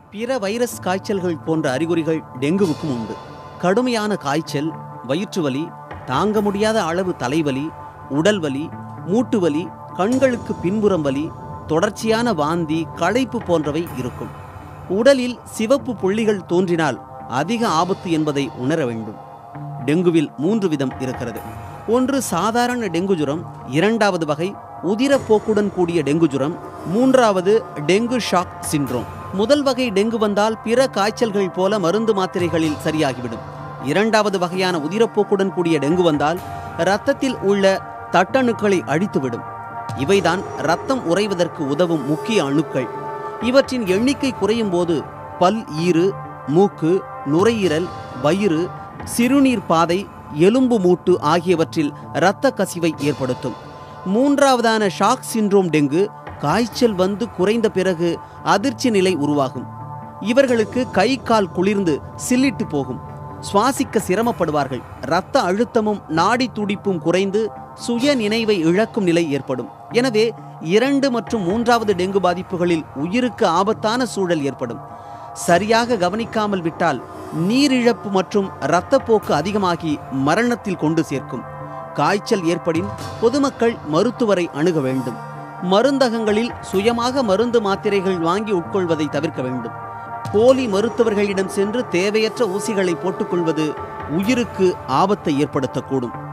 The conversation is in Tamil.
பிற வைரஸ் காய்ச்சல்கள் போன்ற அறிகுறிகள் டெங்குவுக்கும் உண்டு கடுமையான காய்ச்சல் வயிற்று வலி தாங்க முடியாத அளவு தலைவலி உடல் வலி மூட்டு வலி கண்களுக்கு பின்புறம் வலி தொடர்ச்சியான வாந்தி களைப்பு போன்றவை இருக்கும் உடலில் சிவப்பு புள்ளிகள் தோன்றினால் அதிக ஆபத்து என்பதை உணர வேண்டும் டெங்குவில் மூன்று விதம் இருக்கிறது ஒன்று சாதாரண டெங்கு ஜுரம் இரண்டாவது வகை உதிரப்போக்குடன் கூடிய டெங்கு ஜுரம் மூன்றாவது டெங்கு ஷாக் சிண்ட்ரோம் முதல் வகை டெங்கு வந்தால் பிற காய்ச்சல்கள் போல மருந்து மாத்திரைகளில் சரியாகிவிடும் இரண்டாவது வகையான உதிரப்போக்குடன் கூடிய டெங்கு வந்தால் இரத்தத்தில் உள்ள தட்டணுக்களை அழித்துவிடும் இவைதான் இரத்தம் உறைவதற்கு உதவும் முக்கிய அணுக்கள் இவற்றின் எண்ணிக்கை குறையும் போது பல் ஈறு மூக்கு நுரையீரல் வயிறு சிறுநீர் பாதை எலும்பு மூட்டு ஆகியவற்றில் இரத்த கசிவை ஏற்படுத்தும் மூன்றாவதான ஷாக் சிண்ட்ரோம் டெங்கு காய்ச்சல் வந்து குறைந்த பிறகு அதிர்ச்சி நிலை உருவாகும் இவர்களுக்கு கை கால் குளிர்ந்து சில்லிட்டு போகும் சுவாசிக்க சிரமப்படுவார்கள் இரத்த அழுத்தமும் நாடி துடிப்பும் குறைந்து சுய நினைவை இழக்கும் நிலை ஏற்படும் எனவே இரண்டு மற்றும் மூன்றாவது டெங்கு பாதிப்புகளில் உயிருக்கு ஆபத்தான சூழல் ஏற்படும் சரியாக கவனிக்காமல் விட்டால் நீரிழப்பு மற்றும் இரத்தப்போக்கு அதிகமாகி மரணத்தில் கொண்டு சேர்க்கும் காய்ச்சல் ஏற்படின் பொதுமக்கள் மருத்துவரை அணுக வேண்டும் மருந்தகங்களில் சுயமாக மருந்து மாத்திரைகள் வாங்கி உட்கொள்வதை தவிர்க்க வேண்டும் போலி மருத்துவர்களிடம் சென்று தேவையற்ற ஊசிகளை போட்டுக்கொள்வது உயிருக்கு ஆபத்தை ஏற்படுத்தக்கூடும்